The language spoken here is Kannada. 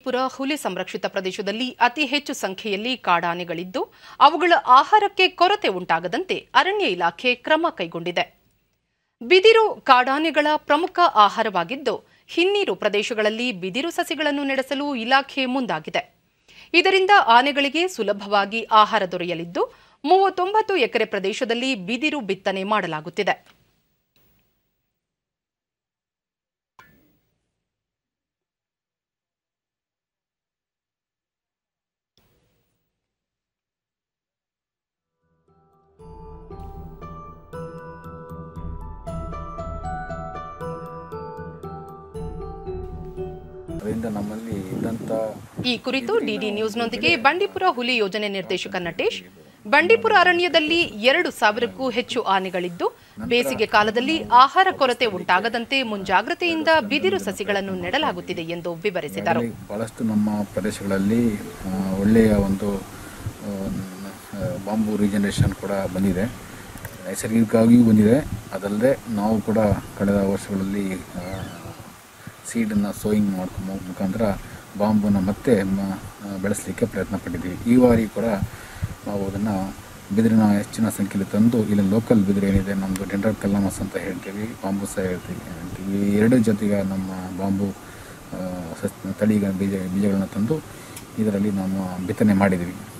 ಪುರ ಹುಲಿ ಸಂರಕ್ಷಿತ ಪ್ರದೇಶದಲ್ಲಿ ಅತಿ ಹೆಚ್ಚು ಸಂಖ್ಯೆಯಲ್ಲಿ ಕಾಡಾನೆಗಳಿದ್ದು ಅವುಗಳ ಆಹಾರಕ್ಕೆ ಕೊರತೆ ಉಂಟಾಗದಂತೆ ಅರಣ್ಯ ಇಲಾಖೆ ಕ್ರಮ ಕೈಗೊಂಡಿದೆ ಬಿದಿರು ಕಾಡಾನೆಗಳ ಪ್ರಮುಖ ಆಹಾರವಾಗಿದ್ದು ಹಿನ್ನೀರು ಪ್ರದೇಶಗಳಲ್ಲಿ ಬಿದಿರು ಸಸಿಗಳನ್ನು ನೆಡೆಸಲು ಇಲಾಖೆ ಮುಂದಾಗಿದೆ ಇದರಿಂದ ಆನೆಗಳಿಗೆ ಸುಲಭವಾಗಿ ಆಹಾರ ದೊರೆಯಲಿದ್ದು ಮೂವತ್ತೊಂಬತ್ತು ಎಕರೆ ಪ್ರದೇಶದಲ್ಲಿ ಬಿದಿರು ಬಿತ್ತನೆ ಮಾಡಲಾಗುತ್ತಿದೆ ಅದರಿಂದ ನಮ್ಮಲ್ಲಿ ಇದ್ದಂಥ ಈ ಕುರಿತು ಡಿಡಿ ನ್ಯೂಸ್ನೊಂದಿಗೆ ಬಂಡೀಪುರ ಹುಲಿ ಯೋಜನೆ ನಿರ್ದೇಶಕ ನಟೇಶ್ ಬಂಡೀಪುರ ಅರಣ್ಯದಲ್ಲಿ ಎರಡು ಸಾವಿರಕ್ಕೂ ಹೆಚ್ಚು ಆನೆಗಳಿದ್ದು ಬೇಸಿಗೆ ಕಾಲದಲ್ಲಿ ಆಹಾರ ಕೊರತೆ ಉಂಟಾಗದಂತೆ ಮುಂಜಾಗ್ರತೆಯಿಂದ ಬಿದಿರು ಸಸಿಗಳನ್ನು ನೆಡಲಾಗುತ್ತಿದೆ ಎಂದು ವಿವರಿಸಿದರು ಅಲ್ಲಿ ಭಾಳಷ್ಟು ನಮ್ಮ ಪ್ರದೇಶಗಳಲ್ಲಿ ಆ, ಒಳ್ಳೆಯ ಒಂದು ಆ, ಆ, ಬಾಂಬು ರೀಜನರೇಷನ್ ಕೂಡ ಬಂದಿದೆ ನೈಸರ್ಗಿಕವಾಗಿಯೂ ಬಂದಿದೆ ಅದಲ್ಲದೆ ನಾವು ಕೂಡ ಕಳೆದ ವರ್ಷಗಳಲ್ಲಿ ಸೀಡನ್ನು ಸೋಯಿಂಗ್ ಮಾಡ್ಕೊ ಮುಖಾಂತರ ಬಾಂಬುನ ಮತ್ತೆ ಮ- ಆ, ಬೆಳೆಸಲಿಕ್ಕೆ ಪ್ರಯತ್ನ ಪಟ್ಟಿದ್ದೀವಿ ಈ ಬಾರಿ ಕೂಡ ನಾವು ಅದನ್ನು ಬಿದಿರಿನ ಹೆಚ್ಚಿನ ಸಂಖ್ಯೆಯಲ್ಲಿ ತಂದು ಇಲ್ಲಿ ಲೋಕಲ್ ಬಿದಿರು ಏನಿದೆ ನಮ್ಮದು ಡೆಂಡ್ರಲ್ ಕಲ್ಲಾಮಸ್ ಅಂತ ಹೇಳ್ತೀವಿ ಬಾಂಬು ಸಹ ಹೇಳ್ತೀವಿ ಹೇಳ್ತೀವಿ ಈ ಎರಡು ಜೊತೆಗೆ ನಮ್ಮ ಬಾಂಬು ಆ, ಸಸ್ ತಳಿಗಳ ಬೀಜ ಬೀಜಗಳನ್ನ ತಂದು ಇದರಲ್ಲಿ ನಾವು ಬಿತ್ತನೆ ಮಾಡಿದ್ದೀವಿ